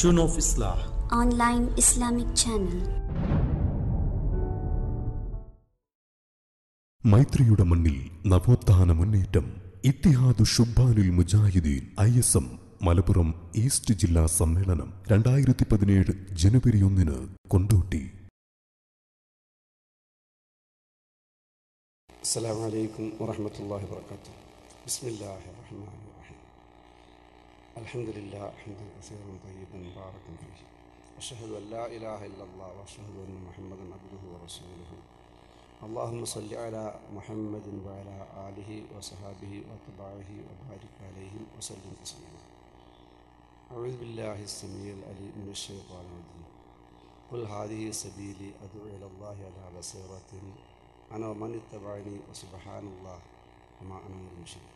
Tune of Islah. online Islamic channel. മൈത്രിയുടെ മണ്ണിൽ നവോത്ഥാന മുന്നേറ്റം Ittihadu Shubbanul Mujahideen I S M Malappuram east ജില്ലാ സമ്മേളനം രണ്ടായിരത്തി പതിനേഴ് ജനുവരി ഒന്നിന് കൊണ്ടോട്ടി السلام عليكم ورحمة الله وبركاته بسم الله الرحمن الرحيم الحمد لله حمدا كثيرا طيبا مباركا فيه أشهد أن لا إله إلا الله وأشهد أن محمدا عبده ورسوله اللهم صل على محمد وعلى آله وصحابه وأتباعه وبارك عليهم وسلم تسليما أعوذ بالله السميع العليم من الشيطان الرجيم قل هذه سبيلي أدعو إلى الله على بصيرة أنا ومن اتبعني وسبحان الله وما أنا من المشركين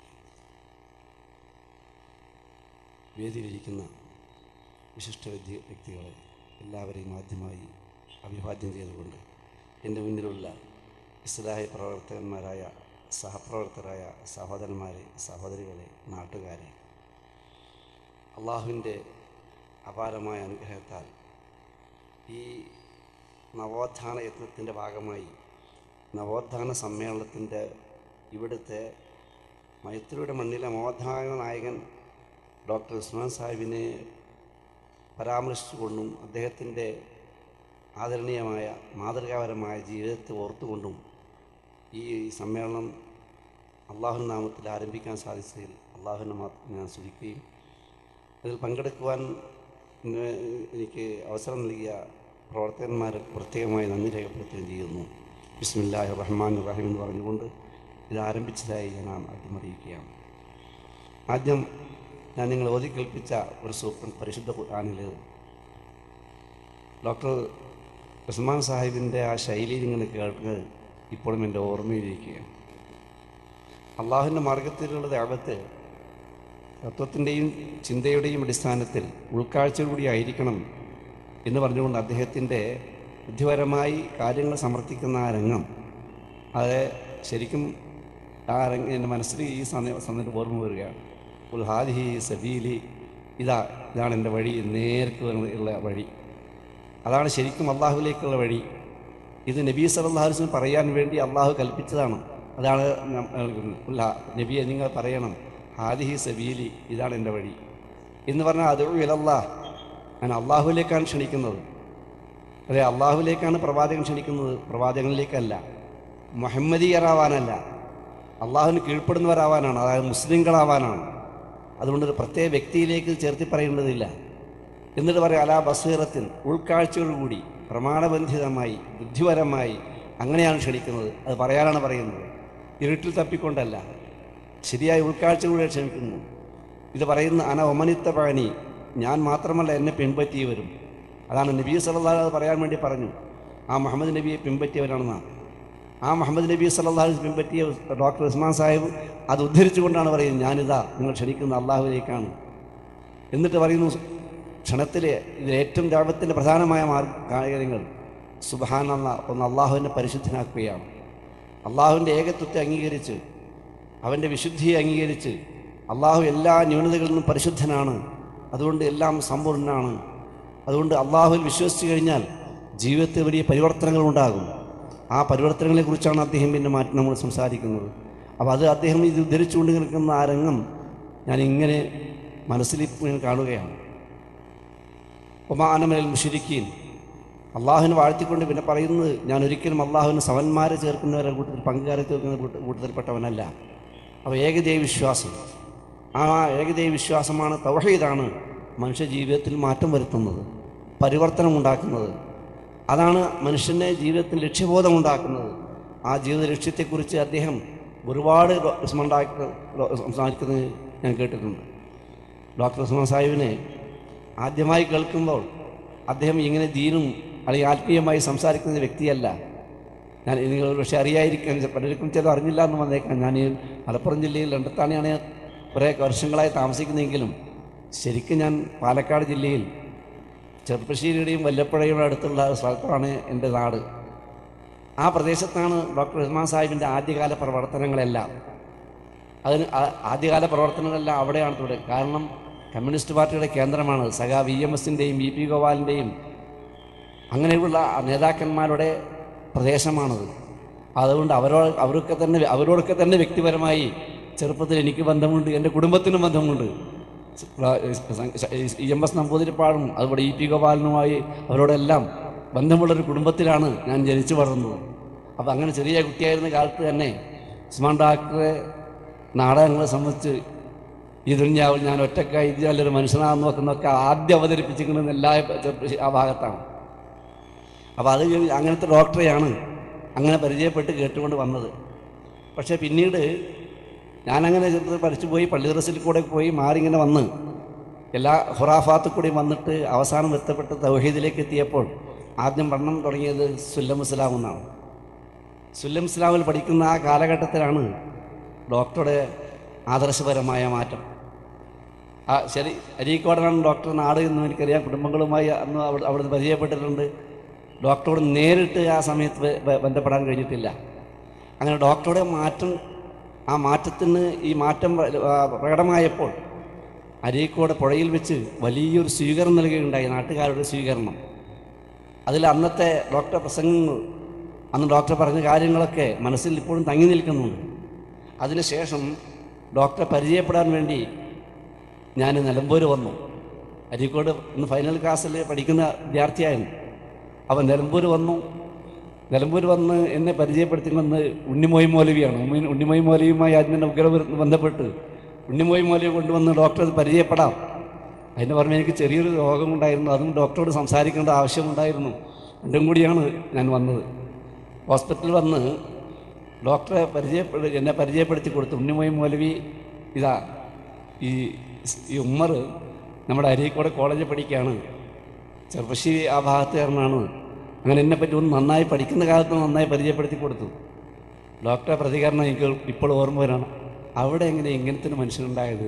വേദിയിലിരിക്കുന്ന വിശിഷ്ട വ്യക്തി വ്യക്തികളെ എല്ലാവരെയും ആദ്യമായി അഭിവാദ്യം ചെയ്തുകൊണ്ട് എൻ്റെ മുന്നിലുള്ള ഇസ്ലാഹി പ്രവർത്തകന്മാരായ സഹപ്രവർത്തകരായ സഹോദരന്മാരെ സഹോദരികളെ നാട്ടുകാരെ അള്ളാഹുവിൻ്റെ അപാരമായ അനുഗ്രഹത്താൽ ഈ നവോത്ഥാന യത്നത്തിൻ്റെ ഭാഗമായി നവോത്ഥാന സമ്മേളനത്തിൻ്റെ ഇവിടുത്തെ മൈത്രിയുടെ മണ്ണിലെ നവോത്ഥാന നായകൻ ഡോക്ടർ ഉസ്മാൻ സാഹിബിനെ പരാമർശിച്ചുകൊണ്ടും അദ്ദേഹത്തിൻ്റെ ആദരണീയമായ മാതൃകാപരമായ ജീവിതത്തെ ഓർത്തുകൊണ്ടും ഈ സമ്മേളനം അള്ളാഹു നാമത്തിൽ ആരംഭിക്കാൻ സാധിച്ചതിൽ അള്ളാഹുവിനെ മാത്രം ഞാൻ സ്തുതിക്കുകയും അതിൽ പങ്കെടുക്കുവാൻ ഇന്ന് എനിക്ക് അവസരം നൽകിയ പ്രവർത്തകന്മാരെ പ്രത്യേകമായി നന്ദി രേഖപ്പെടുത്തുകയും ചെയ്യുന്നു ബിസ്മില്ലാഹി റഹ്മാൻ റഹീം എന്ന് പറഞ്ഞുകൊണ്ട് ഇത് ആരംഭിച്ചതായി ഞാൻ ആദ്യം അറിയിക്കുകയാണ് ആദ്യം ഞാൻ നിങ്ങൾ ഓതി കേൾപ്പിച്ച ഒരു സൂപ്പർ പരിശുദ്ധ ഖുർആാനിൽ ഡോക്ടർ ഉസ്മാൻ സാഹിബിൻ്റെ ആ ശൈലി ഇങ്ങനെ കേൾക്കുന്നത് ഇപ്പോഴും എൻ്റെ ഓർമ്മയിലിരിക്കുകയാണ് അള്ളാഹുവിൻ്റെ മാർഗത്തിലുള്ള ദൈവത്തെ തത്വത്തിൻ്റെയും ചിന്തയുടെയും അടിസ്ഥാനത്തിൽ ഉൾക്കാഴ്ചയോടുകൂടി ആയിരിക്കണം എന്ന് പറഞ്ഞുകൊണ്ട് അദ്ദേഹത്തിൻ്റെ ബുദ്ധിപരമായി കാര്യങ്ങൾ സമർത്ഥിക്കുന്ന ആ രംഗം അത് ശരിക്കും ആ രംഗം എൻ്റെ മനസ്സിൽ ഈ സമയം സമയത്ത് ഓർമ്മ വരികയാണ് ഉൽഹാദിഹി സബീലി ഇതാ ഇതാണ് എൻ്റെ വഴി നേർക്ക് ഉള്ള വഴി അതാണ് ശരിക്കും അള്ളാഹുവിലേക്കുള്ള വഴി ഇത് നബി സല്ലാഹുലിന് പറയാൻ വേണ്ടി അള്ളാഹു കൽപ്പിച്ചതാണ് അതാണ് ഉല്ല നബിയെ നിങ്ങൾ പറയണം ഹാദിഹി സബീലി ഇതാണ് എൻ്റെ വഴി എന്ന് പറഞ്ഞാൽ അത് വിലല്ലാ ഞാൻ അള്ളാഹുവിലേക്കാണ് ക്ഷണിക്കുന്നത് അതെ അള്ളാഹുവിലേക്കാണ് പ്രവാചകൻ ക്ഷണിക്കുന്നത് പ്രവാചകനിലേക്കല്ല മുഹമ്മദീയറാവാനല്ല അള്ളാഹുവിന് കീഴ്പ്പെടുന്നവരാവാനാണ് അതായത് മുസ്ലിങ്ങളാവാനാണ് അതുകൊണ്ട് ഒരു പ്രത്യേക വ്യക്തിയിലേക്ക് ചേർത്തി പറയേണ്ടതില്ല എന്നിട്ട് പറയാം അലാ ബസീറത്തിൽ ഉൾക്കാഴ്ചയോടുകൂടി പ്രമാണബന്ധിതമായി ബുദ്ധിപരമായി അങ്ങനെയാണ് ക്ഷണിക്കുന്നത് അത് പറയാനാണ് പറയുന്നത് ഇരുട്ടിൽ തപ്പിക്കൊണ്ടല്ല ശരിയായ ഉൾക്കാഴ്ചയോടെ ക്ഷണിക്കുന്നു ഇത് പറയുന്ന അന ഒമനിത്ത പഴനി ഞാൻ മാത്രമല്ല എന്നെ പിൻപറ്റിയവരും അതാണ് നബി സല്ലാ പറയാൻ വേണ്ടി പറഞ്ഞു ആ മുഹമ്മദ് നബിയെ പിൻപറ്റിയവരാണെന്നാണ് ആ മുഹമ്മദ് നബി സല്ലാഹു പിൻപറ്റിയ ഡോക്ടർ ഉസ്മാൻ സാഹിബ് അത് ഉദ്ധരിച്ചുകൊണ്ടാണ് പറയുന്നത് ഞാനിതാ നിങ്ങൾ ക്ഷണിക്കുന്ന അള്ളാഹുവിലേക്കാണ് എന്നിട്ട് പറയുന്നു ക്ഷണത്തിലെ ഇതിൽ ഏറ്റവും രാപത്തിൻ്റെ പ്രധാനമായ മാർഗ കാര്യങ്ങൾ സുബാനല്ല ഒന്ന് അള്ളാഹുവിനെ പരിശുദ്ധനാക്കുകയാണ് അള്ളാഹുവിൻ്റെ ഏകത്വത്തെ അംഗീകരിച്ച് അവൻ്റെ വിശുദ്ധിയെ അംഗീകരിച്ച് അള്ളാഹു എല്ലാ ന്യൂനതകളിൽ നിന്നും പരിശുദ്ധനാണ് അതുകൊണ്ട് എല്ലാം സമ്പൂർണ്ണനാണ് അതുകൊണ്ട് അള്ളാഹുവിൽ വിശ്വസിച്ച് കഴിഞ്ഞാൽ ജീവിതത്തിൽ വലിയ പരിവർത്തനങ്ങൾ ഉണ്ടാകും ആ പരിവർത്തനങ്ങളെക്കുറിച്ചാണ് അദ്ദേഹം പിന്നെ മാറ്റി നമ്മൾ സംസാരിക്കുന്നത് അപ്പോൾ അത് അദ്ദേഹം ഇത് ഉദ്ധരിച്ചുകൊണ്ട് നിൽക്കുന്ന ആ രംഗം ഞാൻ ഇങ്ങനെ മനസ്സിൽ കാണുകയാണ് ഒമാനമൽ മുഷിരിക്കീൻ അള്ളാഹുവിനെ വാഴ്ത്തിക്കൊണ്ട് പിന്നെ പറയുന്നത് ഞാൻ ഒരിക്കലും അള്ളാഹുവിന് സമന്മാരെ ചേർക്കുന്നവരെ കൂട്ടത്തിൽ പങ്കുകാരെ ചേർക്കുന്ന കൂട്ടത്തിൽപ്പെട്ടവനല്ല അപ്പോൾ ഏകദേവ വിശ്വാസം ആ ഏകദേവ വിശ്വാസമാണ് തൗഹീദാണ് മനുഷ്യ ജീവിതത്തിൽ മാറ്റം വരുത്തുന്നത് പരിവർത്തനം ഉണ്ടാക്കുന്നത് അതാണ് മനുഷ്യൻ്റെ ജീവിതത്തിൽ ലക്ഷ്യബോധം ഉണ്ടാക്കുന്നത് ആ ജീവിത ലക്ഷ്യത്തെക്കുറിച്ച് അദ്ദേഹം ഒരുപാട് സംസാരിക്കുന്നത് ഞാൻ കേട്ടിട്ടുണ്ട് ഡോക്ടർ ഉസ്മാൻ സാഹിബിനെ ആദ്യമായി കേൾക്കുമ്പോൾ അദ്ദേഹം ഇങ്ങനെ ദീനും അല്ലെങ്കിൽ ആത്മീയമായി സംസാരിക്കുന്ന വ്യക്തിയല്ല ഞാൻ നിങ്ങൾ പക്ഷേ അറിയായിരിക്കും പലർക്കും ചില അറിഞ്ഞില്ല എന്ന് വന്നേക്കാം ഞാൻ ഈ മലപ്പുറം ജില്ലയിൽ രണ്ടത്താണിയാണ് കുറേ വർഷങ്ങളായി താമസിക്കുന്നതെങ്കിലും ശരിക്കും ഞാൻ പാലക്കാട് ജില്ലയിൽ ചെറുപ്പശ്ശേരിയുടെയും വല്ലപ്പുഴയുടെ അടുത്തുള്ള സ്ഥലത്താണ് എൻ്റെ നാട് ആ പ്രദേശത്താണ് ഡോക്ടർ ഉസ്മാൻ സാഹിബിൻ്റെ ആദ്യകാല പ്രവർത്തനങ്ങളെല്ലാം അതിന് ആ- ആദ്യകാല പ്രവർത്തനങ്ങളെല്ലാം അവിടെയാണ് തുടങ്ങി കാരണം കമ്മ്യൂണിസ്റ്റ് പാർട്ടിയുടെ കേന്ദ്രമാണ് സഖാ വി എം എസിൻ്റെയും വി പി ഗോപാലിൻ്റെയും അങ്ങനെയുള്ള നേതാക്കന്മാരുടെ പ്രദേശമാണത് അതുകൊണ്ട് അവരോട് അവരൊക്കെ തന്നെ അവരോടൊക്കെ തന്നെ വ്യക്തിപരമായി ചെറുപ്പത്തിൽ എനിക്ക് ബന്ധമുണ്ട് എൻ്റെ കുടുംബത്തിനും ബന്ധമുണ്ട് ഇ എം എസ് നമ്പൂതിരിപ്പാടും അതുപോലെ ഇ പി ഗോപാലനുമായി അവരോടെല്ലാം ബന്ധമുള്ളൊരു കുടുംബത്തിലാണ് ഞാൻ ജനിച്ചു വളർന്നത് അപ്പോൾ അങ്ങനെ ചെറിയ കുട്ടിയായിരുന്ന കാലത്ത് തന്നെ ഉസ്മാൻ ഡാക്ടറെ നാടകങ്ങളെ സംബന്ധിച്ച് ഈ ദുഞ്ഞാവിൽ ഞാൻ ഒറ്റക്കായി ഇത് നല്ലൊരു മനുഷ്യനാണെന്ന് നോക്കുന്നൊക്കെ ആദ്യം അവതരിപ്പിച്ചിരിക്കുന്നത് എല്ലാ ചെറുപ്പ- ആ ഭാഗത്താണ് അപ്പോൾ അത് കഴിഞ്ഞ് അങ്ങനത്തെ ഡോക്ടറെയാണ് അങ്ങനെ പരിചയപ്പെട്ട് കേട്ടുകൊണ്ട് വന്നത് പക്ഷേ പിന്നീട് ഞാനങ്ങനെ ചെറുപ്പത്തിൽ പഠിച്ചു പോയി പള്ളി റസിൽ കൂടെ പോയി മാറി ഇങ്ങനെ വന്ന് എല്ലാ ഹുറാഫാത്തിൽ കൂടി വന്നിട്ട് അവസാനം എത്തപ്പെട്ട് തൗഹീദിലേക്ക് എത്തിയപ്പോൾ ആദ്യം പഠനം തുടങ്ങിയത് സുല്ലം ഇസ്ലാം എന്നാണ് സുല്ലം ഇസ്ലാമിൽ പഠിക്കുന്ന ആ കാലഘട്ടത്തിലാണ് ഡോക്ടറുടെ ആദർശപരമായ മാറ്റം ആ ശരി അരീക്കോടനാണ് ഡോക്ടർ നാട് എന്നും എനിക്കറിയാം കുടുംബങ്ങളുമായി അന്ന് അവിടെ അവിടുന്ന് പരിചയപ്പെട്ടിട്ടുണ്ട് ഡോക്ടറോട് നേരിട്ട് ആ സമയത്ത് ബ- ബ- ബന്ധപ്പെടാൻ കഴിഞ്ഞിട്ടില്ല അങ്ങനെ ഡോക്ടറുടെ മാറ്റം ആ മാറ്റത്തിന് ഈ മാറ്റം വ- ആ പ്രകടമായപ്പോൾ അരീക്കോട് പുഴയിൽ വെച്ച് വലിയൊരു സ്വീകരണം നൽകുകയുണ്ടായി നാട്ടുകാരുടെ സ്വീകരണം അതിൽ അന്നത്തെ ഡോക്ടർ പ്രസംഗങ്ങൾ അന്ന് ഡോക്ടർ പറഞ്ഞ കാര്യങ്ങളൊക്കെ മനസ്സിൽ ഇപ്പോഴും തങ്ങി നിൽക്കുന്നുണ്ട് അതിനുശേഷം ഡോക്ടറെ പരിചയപ്പെടാൻ വേണ്ടി ഞാൻ നിലമ്പൂർ വന്നു അരീക്കോട് ഇന്ന് ഫൈനൽ ക്ലാസ്സിൽ പഠിക്കുന്ന വിദ്യാർത്ഥിയായിരുന്നു അവൻ നിലമ്പൂർ വന്നു നിലമ്പൂർ വന്ന് എന്നെ പരിചയപ്പെടുത്തിക്കൊന്ന് ഉണ്ണിമോയ് മൗലവിയാണ് ഉമ്മി- ഉണ്ണിമോയ് മൗലവിയുമായി ആദ്യം തന്നെ ഉഗ്ര ബന്ധപ്പെട്ട് ഉണ്ണിമോയ് മൗലവി കൊണ്ടുവന്ന് ഡോക്ടറെ ഇത് പരിചയപ്പെടാം അതിന് പറഞ്ഞ് എനിക്ക് ചെറിയൊരു രോഗമുണ്ടായിരുന്നു അതും ഡോക്ടറോട് സംസാരിക്കേണ്ട ആവശ്യമുണ്ടായിരുന്നു രണ്ടും കൂടിയാണ് ഞാൻ വന്നത് ഹോസ്പിറ്റലിൽ വന്ന് ഡോക്ടറെ പരിചയപ്പെട് എന്നെ പരിചയപ്പെടുത്തി കൊടുത്തു ഉണ്ണിമോയ് മൗലവി ഇതാ ഈ ഈ ഉമ്മർ നമ്മുടെ അരീക്കോട് കോളേജിൽ പഠിക്കുകയാണ് ചെറുപ്പശ്ശേരി ആ ഭാഗത്തുകാരനാണ് അങ്ങനെ എന്നെപ്പറ്റി ഒന്ന് നന്നായി പഠിക്കുന്ന കാലത്ത് നന്നായി പരിചയപ്പെടുത്തി കൊടുത്തു ഡോക്ടറെ പ്രതികരണം എനിക്ക് ഇപ്പോൾ ഓർമ്മ വരാണ് അവിടെ എങ്ങനെ ഇങ്ങനത്തെ ഒരു മനുഷ്യനുണ്ടായത്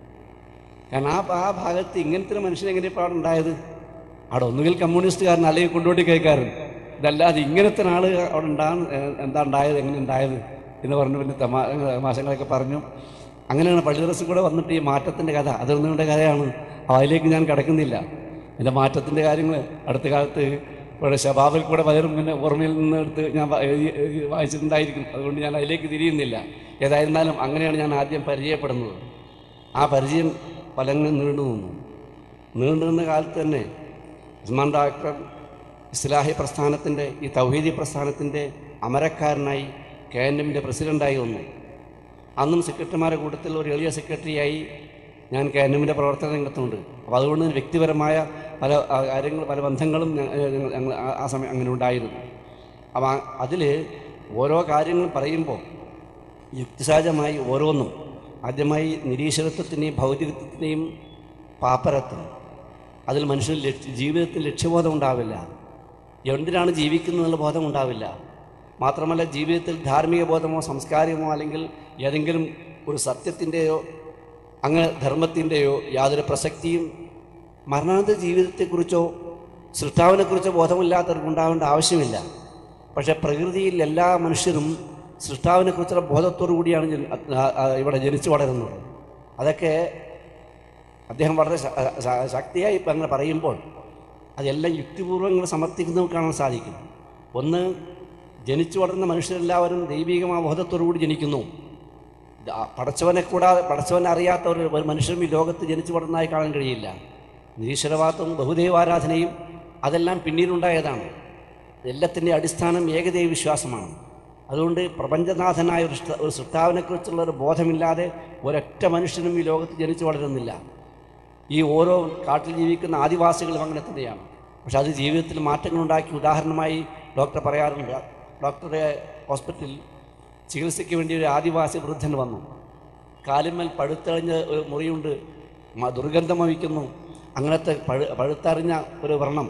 കാരണം ആ ആ ഭാഗത്ത് ഇങ്ങനത്തെ ഒരു മനുഷ്യൻ എങ്ങനെ ഇപ്പോൾ അവിടെ ഉണ്ടായത് അവിടെ ഒന്നുകിൽ കമ്മ്യൂണിസ്റ്റുകാരൻ അല്ലെങ്കിൽ കൊണ്ടോട്ടി കൈക്കാരൻ ഇതല്ലാതെ ഇങ്ങനത്തെ ആൾ അവിടെ ഉണ്ടാകുന്ന എന്താ ഉണ്ടായത് എങ്ങനെ ഉണ്ടായത് എന്ന് പറഞ്ഞു പിന്നെ തമാ തമാശകളൊക്കെ പറഞ്ഞു അങ്ങനെയാണ് പള്ളിദർശം കൂടെ വന്നിട്ട് ഈ മാറ്റത്തിൻ്റെ കഥ അതൊന്നുകൊണ്ട് കഥയാണ് അതിലേക്ക് ഞാൻ കിടക്കുന്നില്ല എൻ്റെ മാറ്റത്തിൻ്റെ കാര്യങ്ങൾ അടുത്ത കാലത്ത് ഇവിടെ ശബാബിൽ കൂടെ പലരും പിന്നെ ഓർമ്മയിൽ നിന്ന് എടുത്ത് ഞാൻ വാ- എഴുതി- എഴുതി വായിച്ചിട്ടുണ്ടായിരിക്കും അതുകൊണ്ട് ഞാൻ അതിലേക്ക് തിരിയുന്നില്ല ഏതായിരുന്നാലും അങ്ങനെയാണ് ഞാൻ ആദ്യം പരിചയപ്പെടുന്നത് ആ പരിചയം ഫലങ്ങൾ നീണ്ടു നിന്നു നീണ്ടു നിന്ന കാലത്ത് തന്നെ ഉസ്മാൻ ഡാക്ടർ ഇസ്ലാഹി പ്രസ്ഥാനത്തിൻ്റെ ഈ തൗഹീദി പ്രസ്ഥാനത്തിൻ്റെ അമരക്കാരനായി കെ എൻ എമ്മിൻ്റെ പ്രസിഡൻ്റായി വന്നു അന്നും സെക്രട്ടറിമാരുടെ കൂട്ടത്തിൽ ഒരു എളിയ സെക്രട്ടറിയായി ഞാൻ കെ എൻ എമ്മിൻ്റെ പ്രവർത്തന രംഗത്തുണ്ട് അപ്പോൾ അതുകൊണ്ട് തന്നെ വ്യക്തിപരമായ പല ആ, കാര്യങ്ങൾ പല ബന്ധങ്ങളും ഞ- ഞങ്ങൾ ഞങ്ങൾ ആ- ആ സമയം അങ്ങനെ ഉണ്ടായിരുന്നു അപ്പോൾ അതിൽ ഓരോ കാര്യങ്ങൾ പറയുമ്പോൾ യുക്തിസഹജമായി ഓരോന്നും ആദ്യമായി നിരീശ്വരത്വത്തിൻ്റെയും ഭൗതികത്വത്തിൻ്റെയും പാപ്പരത്വം അതിൽ മനുഷ്യന് ലക്ഷ്യ ജീവിതത്തിൽ ലക്ഷ്യബോധം ഉണ്ടാവില്ല എന്തിനാണ് ജീവിക്കുന്നതെന്നുള്ള ബോധം ഉണ്ടാവില്ല മാത്രമല്ല ജീവിതത്തിൽ ധാർമ്മിക ബോധമോ സംസ്കാരമോ അല്ലെങ്കിൽ ഏതെങ്കിലും ഒരു സത്യത്തിൻ്റെയോ അങ്ങനെ ധർമ്മത്തിൻ്റെയോ യാതൊരു പ്രസക്തിയും മരണാനന്തര ജീവിതത്തെക്കുറിച്ചോ സൃഷ്ടാവിനെക്കുറിച്ചോ ബോധമില്ലാത്തവർക്ക് ഉണ്ടാവേണ്ട ആവശ്യമില്ല പക്ഷേ പ്രകൃതിയിൽ എല്ലാ മനുഷ്യരും സൃഷ്ടാവിനെക്കുറിച്ചുള്ള ബോധത്തോടു കൂടിയാണ് ജനി- ആ- ആ- ഇവിടെ ജനിച്ചു വളരുന്നത് അതൊക്കെ അദ്ദേഹം വളരെ ശ- ശ- ശക്തിയായി ഇപ്പം അങ്ങനെ പറയുമ്പോൾ അതെല്ലാം യുക്തിപൂർവ്വം ഇങ്ങനെ സമർത്ഥിക്കുന്നത് നമുക്ക് കാണാൻ സാധിക്കും ഒന്ന് ജനിച്ചു വളർന്ന മനുഷ്യരെല്ലാവരും ദൈവികമായ ബോധത്തോടു കൂടി ജനിക്കുന്നു ദാ- പടച്ചവനെ കൂടാതെ പടച്ചവനെ അറിയാത്ത ഒരു ഒരു മനുഷ്യരും ഈ ലോകത്ത് ജനിച്ചു വളർന്നതായി കാണാൻ കഴിയില്ല നിരീശ്വരവാദവും ബഹുദൈവാരാധനയും അതെല്ലാം പിന്നീടുണ്ടായതാണ് എല്ലാത്തിൻ്റെ അടിസ്ഥാനം ഏകദൈവ വിശ്വാസമാണ് അതുകൊണ്ട് പ്രപഞ്ചനാഥനായ ഒരു സൃഷ്ട- ഒരു സൃഷ്ടാവിനെക്കുറിച്ചുള്ള ഒരു ബോധമില്ലാതെ ഒരൊറ്റ മനുഷ്യനും ഈ ലോകത്ത് ജനിച്ചു വളരുന്നില്ല ഈ ഓരോ കാട്ടിൽ ജീവിക്കുന്ന ആദിവാസികളും അങ്ങനെ തന്നെയാണ് പക്ഷെ അത് ജീവിതത്തിൽ മാറ്റങ്ങളുണ്ടാക്കി ഉദാഹരണമായി ഡോക്ടർ പറയാറുണ്ട് ഡോക്ടറുടെ ഹോസ്പിറ്റലിൽ ചികിത്സയ്ക്ക് വേണ്ടി ഒരു ആദിവാസി വൃദ്ധൻ വന്നു കാലിന്മേൽ പഴുത്തറിഞ്ഞ ഒരു മുറിയുണ്ട് മ- ദുർഗന്ധം വഹിക്കുന്നു അങ്ങനത്തെ പഴു പഴുത്തറിഞ്ഞ ഒരു വ്രണം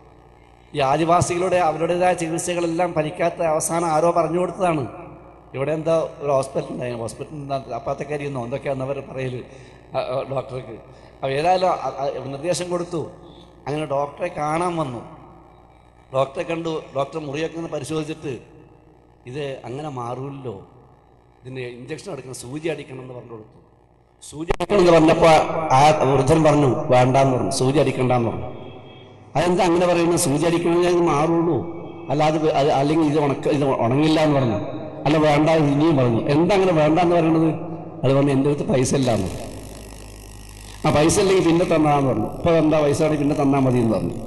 ഈ ആദിവാസികളുടെ അവരുടേതായ ചികിത്സകളെല്ലാം ഫലിക്കാത്ത അവസാനം ആരോ പറഞ്ഞു കൊടുത്തതാണ് ഇവിടെ എന്താ ഒരു ഹോസ്പിറ്റൽ ഉണ്ടായി ഹോസ്പിറ്റൽ എന്താ അപ്പാത്തക്കരിയെന്നോ എന്തൊക്കെയാണെന്ന് അവർ പറയൽ ഡോക്ടർക്ക് അപ്പോൾ ഏതായാലും അ- അ- നിർദ്ദേശം കൊടുത്തു അങ്ങനെ ഡോക്ടറെ കാണാൻ വന്നു ഡോക്ടറെ കണ്ടു ഡോക്ടർ മുറിയൊക്കെ ഒന്ന് പരിശോധിച്ചിട്ട് ഇത് അങ്ങനെ മാറൂല്ലോ ഇതിന് ഇഞ്ചക്ഷൻ എടുക്കണം സൂചി അടിക്കണം എന്ന് പറഞ്ഞു കൊടുത്തു സൂചി അടിക്കണം എന്ന് പറഞ്ഞപ്പോൾ ആ വൃദ്ധൻ പറഞ്ഞു വേണ്ടാന്ന് പറഞ്ഞു സൂചി അടിക്കണ്ടെന്ന് പറഞ്ഞു അതെന്താ അങ്ങനെ പറയുന്നത് സൂചി അടിക്കണമെങ്കിൽ മാറുള്ളൂ അല്ലാതെ വേ- അത് അല്ലെങ്കിൽ ഇത് ഉണക്ക ഇത് ഉണങ്ങില്ല എന്ന് പറഞ്ഞു അല്ല വേണ്ട എന്ന് ഇനിയും പറഞ്ഞു എന്താ അങ്ങനെ വേണ്ട എന്ന് പറയുന്നത് അത് പറഞ്ഞു എൻ്റെ അടുത്ത് പൈസ ഇല്ല എന്ന് പറഞ്ഞു. ആ പൈസ ഇല്ലെങ്കിൽ പിന്നെ തന്നാന്ന് പറഞ്ഞു ഇപ്പൊ എന്താ പൈസ ആണെങ്കിൽ പിന്നെ തന്നാൽ മതി എന്ന് പറഞ്ഞു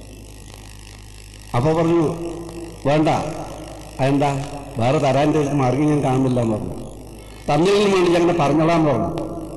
അപ്പോൾ പറഞ്ഞു വേണ്ട അതെന്താ വേറെ തരാൻ്റെ ഒരു മാർഗം ഞാൻ കാണുന്നില്ല എന്ന് പറഞ്ഞു തന്നതിന് വേണ്ടി ഞങ്ങൾ പറഞ്ഞോളാന്ന് പറഞ്ഞു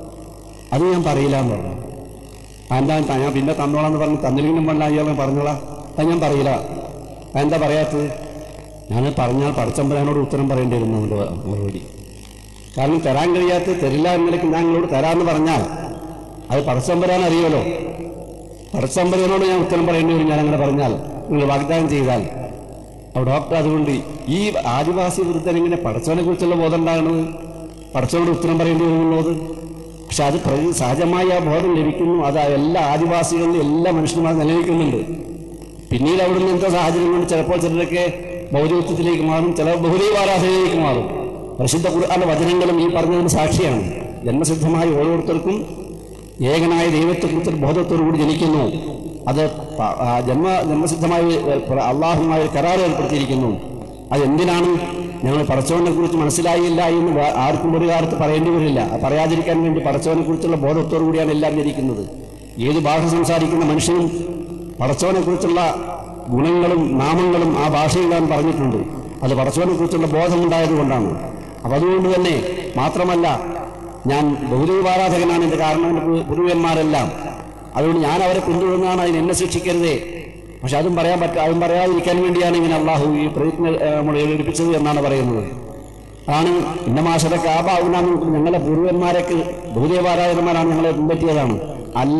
അത് ഞാൻ പറയില്ല എന്ന് പറഞ്ഞു എന്താ ത- ഞാൻ പിന്നെ തന്നോളാം എന്ന് പറഞ്ഞു തന്നില്ലെങ്കിലും വേണ്ട അയാൾ പറഞ്ഞോളാം അത് ഞാൻ പറയില്ല അതെന്താ പറയാത്തത് ഞാൻ പറഞ്ഞാൽ പടച്ചമ്പരാനോട് ഉത്തരം പറയേണ്ടി വരുന്നു എൻ്റെ മറുപടി കാരണം തരാൻ കഴിയാത്ത തരില്ല എന്നതിലേക്ക് ഞാൻ നിങ്ങളോട് തരാമെന്ന് പറഞ്ഞാൽ അത് പടച്ചമ്പരാൻ അറിയുമല്ലോ പടച്ചമ്പരനോട് ഞാൻ ഉത്തരം പറയേണ്ടി വരും ഞാൻ അങ്ങനെ പറഞ്ഞാൽ നിങ്ങൾ വാഗ്ദാനം ചെയ്താൽ അപ്പോൾ ഡോക്ടർ അതുകൊണ്ട് ഈ ആദിവാസി വൃദ്ധൻ ഇങ്ങനെ പടച്ചവനെ കുറിച്ചുള്ള ബോധം ഉണ്ടാകുന്നത് പടച്ചവനോട് ഉത്തരം പറയേണ്ടി വരുന്നുള്ളത് പക്ഷെ അത് പ്രകൃതി സഹജമായി ആ ബോധം ലഭിക്കുന്നു അത് എല്ലാ ആദിവാസികളിലും എല്ലാ മനുഷ്യന്മാരും നിലനിൽക്കുന്നുണ്ട് പിന്നീട് അവിടുന്ന് എന്താ സാഹചര്യം കൊണ്ട് ചിലപ്പോൾ ചിലരൊക്കെ ബൗദ്ധത്വത്തിലേക്ക് മാറും ചില ബഹുദൈവാരാധനയിലേക്ക് മാറും പ്രസിദ്ധ ഖുർആന്റെ വചനങ്ങളും ഈ പറഞ്ഞതിന് സാക്ഷിയാണ് ജന്മസിദ്ധമായി ഓരോരുത്തർക്കും ഏകനായ ദൈവത്തെക്കുറിച്ചൊരു ബോധത്തോടുകൂടി ജനിക്കുന്നു അത് പ- ആ ജന്മ ജന്മസിദ്ധമായി ഏർ അള്ളാഹുമായി ഒരു കരാർ ഏർപ്പെടുത്തിയിരിക്കുന്നു അത് എന്തിനാണ് ഞങ്ങൾ പടച്ചവനെ കുറിച്ച് മനസ്സിലായില്ല എന്ന് വേ- ആർക്കും ഒരു കാലത്ത് പറയേണ്ടി വരില്ല അത് പറയാതിരിക്കാൻ വേണ്ടി പടച്ചവനെ കുറിച്ചുള്ള ബോധത്തോടു കൂടിയാണ് എല്ലാം ജനിക്കുന്നത് ഏത് ഭാഷ സംസാരിക്കുന്ന മനുഷ്യനും പടച്ചവനെ കുറിച്ചുള്ള ഗുണങ്ങളും നാമങ്ങളും ആ ഭാഷയിൽ ഞാൻ പറഞ്ഞിട്ടുണ്ട് അത് പടച്ചവനെ കുറിച്ചുള്ള ബോധമുണ്ടായത് കൊണ്ടാണ് അപ്പം അതുകൊണ്ട് തന്നെ മാത്രമല്ല ഞാൻ ബഹുദൈവാരാധകനാണ് എൻ്റെ കാരണം എൻ്റെ പൂ- പൂർവികന്മാരെല്ലാം അതുകൊണ്ട് ഞാൻ അവരെ പിന്തുടർന്നാണ് അതിന് എന്നെ ശിക്ഷിക്കരുതേ പക്ഷെ അതും പറയാൻ പറ്റ അതും പറയാതിരിക്കാൻ വേണ്ടിയാണ് ഇങ്ങനെ അള്ളാഹു ഈ പ്രതിജ്ഞ ഏഹ്, നമ്മൾ ഏൽപ്പിച്ചത് എന്നാണ് പറയുന്നത് ആണ് ഇന്നമാശതൊക്കെ ആബാവുനാണ് ഞങ്ങളുടെ പൂർവന്മാരൊക്കെ ഭൂദേവാരാധകന്മാരാണ് ഞങ്ങളെ പിൻപറ്റിയതാണ് അല്ല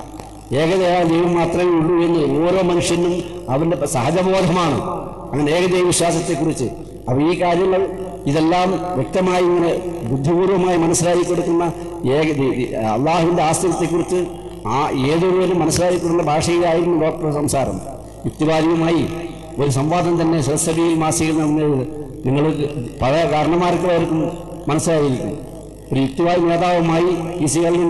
ഏകദേവ ദൈവം മാത്രമേ ഉള്ളൂ എന്ന് ഓരോ മനുഷ്യനും അവന്റെ സഹജബോധമാണ് അങ്ങനെ ഏകദൈവ വിശ്വാസത്തെക്കുറിച്ച് അപ്പൊ ഈ കാര്യങ്ങൾ ഇതെല്ലാം വ്യക്തമായി ഇങ്ങനെ ബുദ്ധിപൂർവമായി മനസ്സിലാക്കി കൊടുക്കുന്ന ഏക അള്ളാഹുവിന്റെ ആസ്തിത്വത്തെക്കുറിച്ച് ആ ഏതൊരുവരും മനസ്സിലാക്കി കൊടുക്കുന്ന ഭാഷയിലായിരുന്നു ഡോക്ടർ സംസാരം യുക്തിവാദിയുമായി ഒരു സംവാദം തന്നെ സരസ്വതിയിൽ മാസികയിൽ നടന്നത് നിങ്ങൾ പഴയ കാരണന്മാർക്ക് അവർക്കും മനസ്സിലായിരിക്കും ഒരു യുക്തിവാദി നേതാവുമായി ഈ സികളിൽ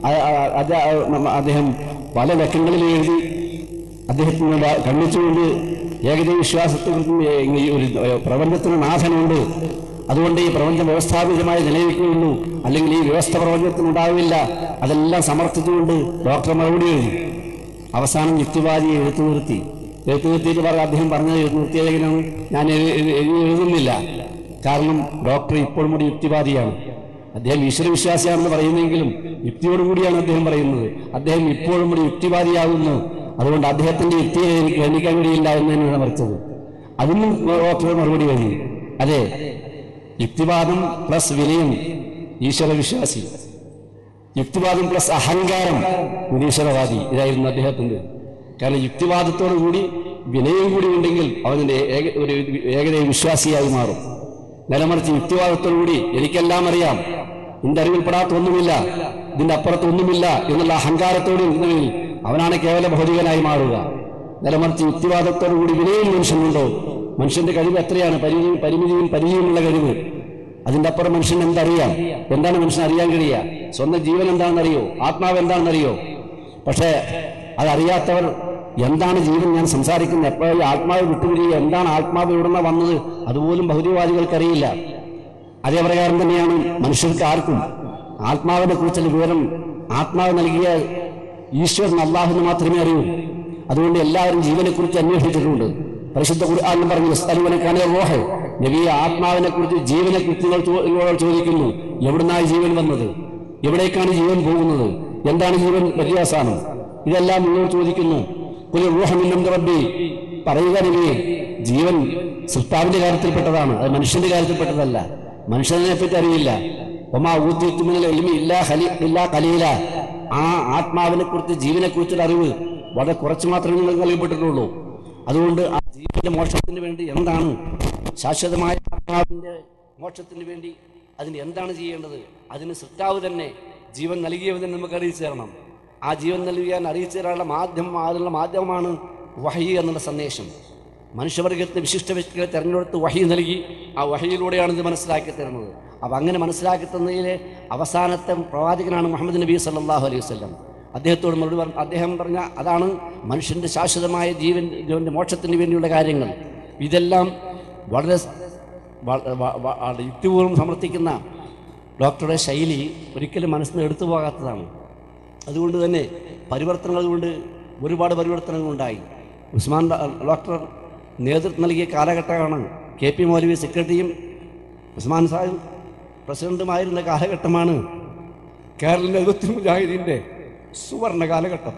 അദ്ദേഹം പല ലക്കങ്ങളിൽ എഴുതി അദ്ദേഹത്തിനോട് ഖണ്ഡിച്ചുകൊണ്ട് ഏകദൈവ വിശ്വാസത്തെക്കുറിച്ചും ഏ- ഈ ഒരു പ്രപഞ്ചത്തിന് നാഥനുണ്ട് അതുകൊണ്ട് ഈ പ്രപഞ്ചം വ്യവസ്ഥാപിതമായി നിലനിൽക്കുകയുള്ളൂ അല്ലെങ്കിൽ ഈ വ്യവസ്ഥ പ്രപഞ്ചത്തിനുണ്ടാവില്ല അതെല്ലാം സമർത്ഥിച്ചുകൊണ്ട് ഡോക്ടർ മറുപടി എഴുതി അവസാനം യുക്തിവാദിയെ എഴുത്തു നിർത്തി എഴുത്തു നിർത്തിയിട്ട് പറഞ്ഞ അദ്ദേഹം പറഞ്ഞത് എഴുത്തു നിർത്തിയതെങ്ങനെയാണ് ഞാൻ എഴു- എഴു- എഴുതി എഴുതുന്നില്ല കാരണം ഡോക്ടർ ഇപ്പോഴും കൂടി യുക്തിവാദിയാണ് അദ്ദേഹം ഈശ്വരവിശ്വാസിയാണെന്ന് പറയുന്നെങ്കിലും യുക്തിയോടുകൂടിയാണ് അദ്ദേഹം പറയുന്നത് അദ്ദേഹം ഇപ്പോഴും കൂടി യുക്തിവാദിയാകുന്നു അതുകൊണ്ട് അദ്ദേഹത്തിന്റെ യുക്തിയെ എനിക്ക് ഗണിക്കാൻ കഴിയില്ല എന്ന് തന്നെയാണ് മറിച്ചത് അതിനും ഡോക്ടർ മറുപടി കഴിഞ്ഞു അതെ യുക്തിവാദം പ്ലസ് വിനയം ഈശ്വരവിശ്വാസി യുക്തിവാദം പ്ലസ് അഹങ്കാരം നിരീശ്വരവാദി ഇതായിരുന്നു അദ്ദേഹത്തിന്റെ കാരണം യുക്തിവാദത്തോടു കൂടി വിനയം കൂടി ഉണ്ടെങ്കിൽ അവന്റെ ഏക- ഒരു ഏകദൈവ വിശ്വാസിയായി മാറും നിലമറിച്ച് യുക്തിവാദത്തോടു കൂടി എനിക്കെല്ലാം അറിയാം എന്റെ അറിവിൽപ്പെടാത്ത ഒന്നുമില്ല ഇതിന്റെ അപ്പുറത്ത് ഒന്നുമില്ല എന്നുള്ള അഹങ്കാരത്തോട് നിൽക്കുന്നതിൽ അവനാണ് കേവല ഭൗതികനായി മാറുക നിലമറിച്ച് യുക്തിവാദത്തോടു കൂടി വിനയം മനുഷ്യനുണ്ടോ മനുഷ്യന്റെ കഴിവ് എത്രയാണ് പരിമിതിയും പരിമിതിയും പരിചയമുള്ള കഴിവ് അതിന്റെ അപ്പുറം മനുഷ്യൻ എന്തറിയാം എന്താണ് മനുഷ്യൻ അറിയാൻ കഴിയുക സ്വന്തം ജീവൻ എന്താണെന്നറിയോ ആത്മാവ് എന്താണെന്നറിയോ പക്ഷേ അതറിയാത്തവർ എന്താണ് ജീവൻ ഞാൻ സംസാരിക്കുന്നത് എപ്പോഴും ആത്മാവ് വിട്ടുപിരിയുക എന്താണ് ആത്മാവ് ഇവിടുന്ന് വന്നത് അതുപോലും ഭൗതികവാദികൾക്കറിയില്ല അതേ പ്രകാരം തന്നെയാണ് മനുഷ്യർക്ക് ആർക്കും ആത്മാവിനെ കുറിച്ചുള്ള വിവരം ആത്മാവ് നൽകിയ ഈശ്വരൻ അള്ളാഹുന്ന് മാത്രമേ അറിയൂ അതുകൊണ്ട് എല്ലാവരും ജീവനെക്കുറിച്ച് അന്വേഷിച്ചിട്ടുണ്ട് പരിശുദ്ധ ഖുർആാനും പറഞ്ഞു അലുവനക്കാണ് റോഹ് നബിയെ ആത്മാവിനെ കുറിച്ച് ജീവനെ കുറിച്ച് നിങ്ങൾ ചോ- നിങ്ങളോട് ചോദിക്കുന്നു എവിടുന്നാണ് ജീവൻ വന്നത് എവിടേക്കാണ് ജീവൻ പോകുന്നത് എന്താണ് ജീവൻ പര്യവസാനം ഇതെല്ലാം നിങ്ങൾ ചോദിക്കുന്നു ഒരു റൂഹമില്ലും റബ്ബി പറയുക നബിയെ ജീവൻ സൃഷ്ടാവിന്റെ കാര്യത്തിൽപ്പെട്ടതാണ് അത് മനുഷ്യന്റെ കാര്യത്തിൽപ്പെട്ടതല്ല മനുഷ്യനെ പറ്റി അറിയില്ല ഒമാ ഊദ്യത്തുമില്ല ഇല്ലാ ഹലി ഇല്ലാ കലീല ആ ആത്മാവിനെ കുറിച്ച് ജീവനെ കുറിച്ചുള്ള അറിവ് വളരെ കുറച്ച് മാത്രമേ നിങ്ങൾക്ക് നൽകപ്പെട്ടിട്ടുള്ളൂ അതുകൊണ്ട് ആ ജീവന്റെ മോക്ഷത്തിന് വേണ്ടി എന്താണ് ശാശ്വതമായ ആത്മാവിന്റെ മോക്ഷത്തിന് വേണ്ടി അതിന് എന്താണ് ചെയ്യേണ്ടത് അതിന് സൃഷ്ടാവ് തന്നെ ജീവൻ നൽകിയവനെ നമുക്ക് അറിയിച്ചു തരണം ആ ജീവൻ നൽകിയാൻ അറിയിച്ചു തരാനുള്ള മാധ്യമം അതിനുള്ള മാധ്യമമാണ് വഹി എന്നുള്ള സന്ദേശം മനുഷ്യവർഗത്തെ വിശിഷ്ട വ്യക്തികളെ തെരഞ്ഞെടുത്ത് വഹി നൽകി ആ വഹിയിലൂടെയാണ് ഇത് മനസ്സിലാക്കി തരുന്നത് അപ്പം അങ്ങനെ മനസ്സിലാക്കി തന്നതിലെ അവസാനത്തെ പ്രവാചകനാണ് മുഹമ്മദ് നബി സല്ലല്ലാഹു അലൈഹി വസല്ലം അദ്ദേഹത്തോട് മറുപടി പറഞ്ഞു അദ്ദേഹം പറഞ്ഞ അതാണ് മനുഷ്യൻ്റെ ശാശ്വതമായ ജീവൻ ജീവൻ്റെ മോക്ഷത്തിന് വേണ്ടിയുള്ള കാര്യങ്ങൾ ഇതെല്ലാം വളരെ വ- വ- വ- ആ യുക്തിപൂർവ്വം സമർത്ഥിക്കുന്ന ഡോക്ടറുടെ ശൈലി ഒരിക്കലും മനസ്സിൽ നിന്ന് എടുത്തു പോകാത്തതാണ് അതുകൊണ്ട് തന്നെ പരിവർത്തനങ്ങൾ അതുകൊണ്ട് ഒരുപാട് പരിവർത്തനങ്ങൾ ഉണ്ടായി ഉസ്മാൻ ഡോ- ഡോക്ടർ നേതൃത്വം നൽകിയ കാലഘട്ടമാണ് കെ പി മൗലവി സെക്രട്ടറിയും ഉസ്മാൻ സാഹിബ് പ്രസിഡന്റുമായിരുന്ന കാലഘട്ടമാണ് കേരള നേതൃത്വ മുജാഹിദീൻ്റെ സുവർണ കാലഘട്ടം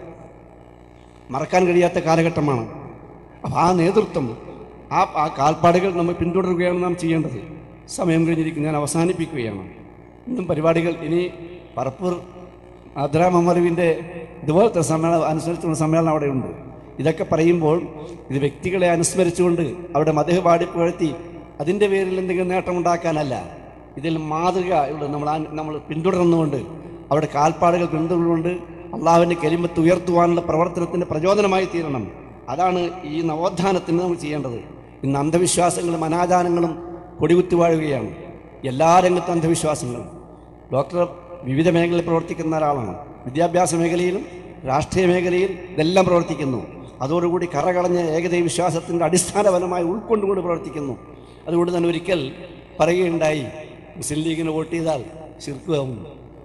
മറക്കാൻ കഴിയാത്ത കാലഘട്ടമാണ് അപ്പോൾ ആ നേതൃത്വം ആ ആ കാൽപ്പാടുകൾ നമ്മൾ പിന്തുടരുകയാണ് നാം ചെയ്യേണ്ടത് സമയം കഴിഞ്ഞിരിക്കും ഞാൻ അവസാനിപ്പിക്കുകയാണ് ഇന്നും പരിപാടികൾ ഇനി പറപ്പൂർ അദ്രാമമറിവിൻ്റെ ഇതുപോലത്തെ സമ്മേളനം അനുസരിച്ചുള്ള സമ്മേളനം അവിടെയുണ്ട് ഇതൊക്കെ പറയുമ്പോൾ ഇത് വ്യക്തികളെ അനുസ്മരിച്ചുകൊണ്ട് അവിടെ മതഹ് പാടി പുഴത്തി അതിൻ്റെ പേരിൽ എന്തെങ്കിലും നേട്ടമുണ്ടാക്കാനല്ല ഇതിൽ മാതൃക ഉള്ളത് നമ്മൾ ആ- നമ്മൾ പിന്തുടർന്നുകൊണ്ട് അവിടെ കാൽപ്പാടുകൾ പിന്തുടർന്നുകൊണ്ട് അള്ളാഹുവിൻ്റെ കരിമത്ത് ഉയർത്തുവാനുള്ള പ്രവർത്തനത്തിൻ്റെ പ്രചോദനമായി തീരണം അതാണ് ഈ നവോത്ഥാനത്തിന് നമ്മൾ ചെയ്യേണ്ടത് ഇന്ന് അന്ധവിശ്വാസങ്ങളും അനാചാരങ്ങളും കൊടികുത്തി വാഴുകയാണ് എല്ലാ രംഗത്തും അന്ധവിശ്വാസങ്ങളും ഡോക്ടർ വിവിധ മേഖലയിൽ പ്രവർത്തിക്കുന്ന ഒരാളാണ് വിദ്യാഭ്യാസ മേഖലയിലും രാഷ്ട്രീയ മേഖലയിൽ ഇതെല്ലാം പ്രവർത്തിക്കുന്നു അതോടുകൂടി കറകളഞ്ഞ ഏകദൈവ വിശ്വാസത്തിൻ്റെ അടിസ്ഥാനപരമായി ഉൾക്കൊണ്ടുകൊണ്ട് പ്രവർത്തിക്കുന്നു അതുകൊണ്ട് തന്നെ ഒരിക്കൽ പറയുകയുണ്ടായി മുസ്ലിം ലീഗിന് വോട്ട് ചെയ്താൽ ശിർക്കാവുന്നു